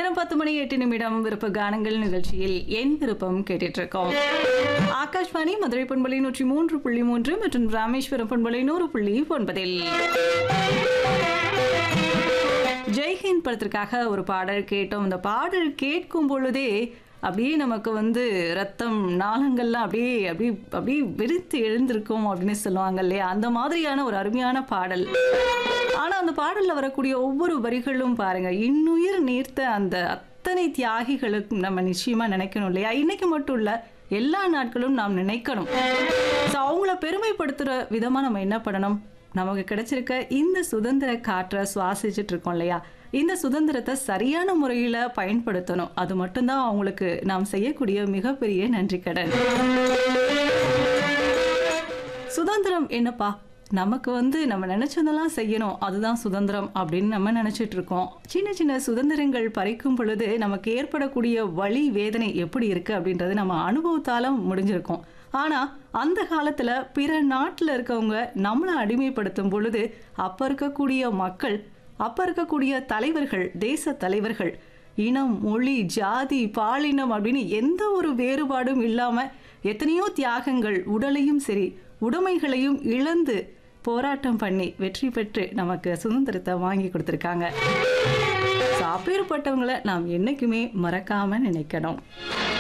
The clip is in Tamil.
நேரம் பத்து மணி எட்டு நிமிடம் விருப்ப கானங்கள் நிகழ்ச்சியில் என் விருப்பம் கேட்டுட்டு இருக்கோம் ஆகாஷ்வாணி மதுரை பண்பலை நூற்றி மூன்று புள்ளி மூன்று மற்றும் ராமேஸ்வரம் பண்பலை நூறு புள்ளி ஒன்பதில் ஜெய்ஹிந்த் படத்திற்காக ஒரு பாடல் கேட்டோம் இந்த பாடல் கேட்கும் பொழுதே அப்படியே நமக்கு வந்து ரத்தம் நாளங்கள்லாம் அப்படியே அப்படியே அப்படியே வெறுத்து எழுந்திருக்கும் அப்படின்னு சொல்லுவாங்க இல்லையா அந்த மாதிரியான ஒரு அருமையான பாடல் ஆனா அந்த பாடல்ல வரக்கூடிய ஒவ்வொரு வரிகளும் பாருங்க இன்னுயிர் நீர்த்த அந்த அத்தனை தியாகிகளுக்கும் நம்ம நிச்சயமா நினைக்கணும் இல்லையா இன்னைக்கு மட்டும் இல்ல எல்லா நாட்களும் நாம் நினைக்கணும் So, அவங்கள பெருமைப்படுத்துற விதமா நம்ம என்ன பண்ணணும் நமக்கு கிடைச்சிருக்க இந்த சுதந்திர காற்றை சுவாசிச்சுட்டு இருக்கோம் இல்லையா இந்த சுதந்திரத்தை சரியான முறையில பயன்படுத்தணும் அது மட்டும்தான் அவங்களுக்கு நாம் செய்யக்கூடிய மிகப்பெரிய நன்றி கடன் சுதந்திரம் என்னப்பா நமக்கு வந்து நம்ம நினைச்சதெல்லாம் செய்யணும் அதுதான் சுதந்திரம் அப்படின்னு நம்ம நினைச்சிட்டு இருக்கோம் சின்ன சின்ன சுதந்திரங்கள் பறிக்கும் பொழுது நமக்கு ஏற்படக்கூடிய வலி வேதனை எப்படி இருக்கு அப்படின்றது நம்ம அனுபவத்தால முடிஞ்சிருக்கோம் ஆனா அந்த காலத்துல பிற நாட்டுல இருக்கவங்க நம்மளை அடிமைப்படுத்தும் பொழுது அப்ப இருக்கக்கூடிய மக்கள் அப்ப இருக்கக்கூடிய தலைவர்கள் தேச தலைவர்கள் இனம் மொழி ஜாதி பாலினம் அப்படின்னு எந்த ஒரு வேறுபாடும் இல்லாம எத்தனையோ தியாகங்கள் உடலையும் சரி உடைமைகளையும் இழந்து போராட்டம் பண்ணி வெற்றி பெற்று நமக்கு சுதந்திரத்தை வாங்கி கொடுத்துருக்காங்க So, அப்பேற்பட்டவங்களை நாம் என்னைக்குமே மறக்காம நினைக்கணும்